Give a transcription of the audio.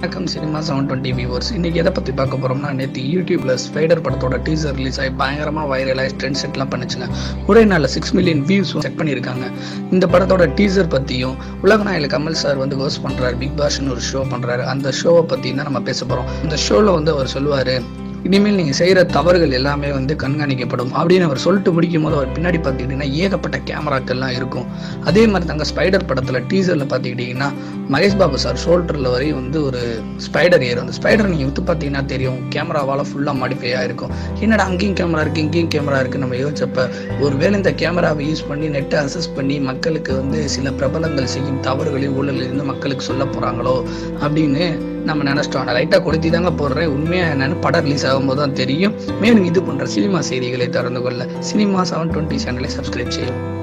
வணக்கம் cinema seven twenty viewers இன்னைக்கு எதை பற்றி பார்க்க போகிறோம்னா நேற்று யூடியூப்ல ஸ்பைடர் படத்தோட டீசர் ரிலீஸ் ஆகி பயங்கரமாக வைரலாகி ட்ரெண்ட் செட்லாம் பண்ணுச்சுங்க ஒரே நாளில் சிக்ஸ் மில்லியன் வியூஸ் செட் பண்ணியிருக்காங்க இந்த படத்தோட டீசர் பற்றியும் உலகநாயகர் கமல் சார் வந்து ஹோஸ்ட் பண்ணுறாரு பிக் பாஸ்னு ஒரு ஷோ பண்ணுறாரு அந்த ஷோவை பற்றி தான் நம்ம பேச போகிறோம் இந்த ஷோவில் வந்து அவர் சொல்லுவார் இனிமேல் நீங்கள் செய்கிற தவறுகள் எல்லாமே வந்து கண்காணிக்கப்படும் அப்படின்னு அவர் சொல்லிட்டு முடிக்கும் போது அவர் பின்னாடி பார்த்துக்கிட்டிங்கன்னா ஏகப்பட்ட கேமராக்கள்லாம் இருக்கும் அதே மாதிரி தாங்க ஸ்பைடர் படத்தில் டீசரில் பார்த்துக்கிட்டிங்கன்னா மகேஷ் பாபு சார் ஷோல்டரில் வரையும் வந்து ஒரு ஸ்பைடர் ஏறும் அந்த ஸ்பைடர் நீங்கள் விட்டு பார்த்தீங்கன்னா தெரியும் கேமராவால் ஃபுல்லாக மாடிஃபை ஆகிருக்கும் என்னடா அங்கேயும் கேமரா இருக்குது இங்கேயும் கேமரா இருக்குது நம்ம யோசிச்சப்ப ஒருவேளை இந்த கேமராவை யூஸ் பண்ணி நெட்டை அசஸ் பண்ணி மக்களுக்கு வந்து சில பிரபலங்கள் செய்யும் தவறுகளையும் ஊழலில் இருந்து மக்களுக்கு சொல்ல போகிறாங்களோ அப்படின்னு நம்ம நினச்சிட்டோம் நான் லைட்டாக கொளுத்தி தாங்க போடுறேன் உண்மையாக என்னன்னு படம் ரிலீஸ் ஆகும்போது தான் தெரியும் மேலும் இது போன்ற சினிமா செய்திகளை திறந்து கொள்ள சினிமா செவன் டுவெண்ட்டி சேனலை சப்ஸ்கிரைப் செய்யும்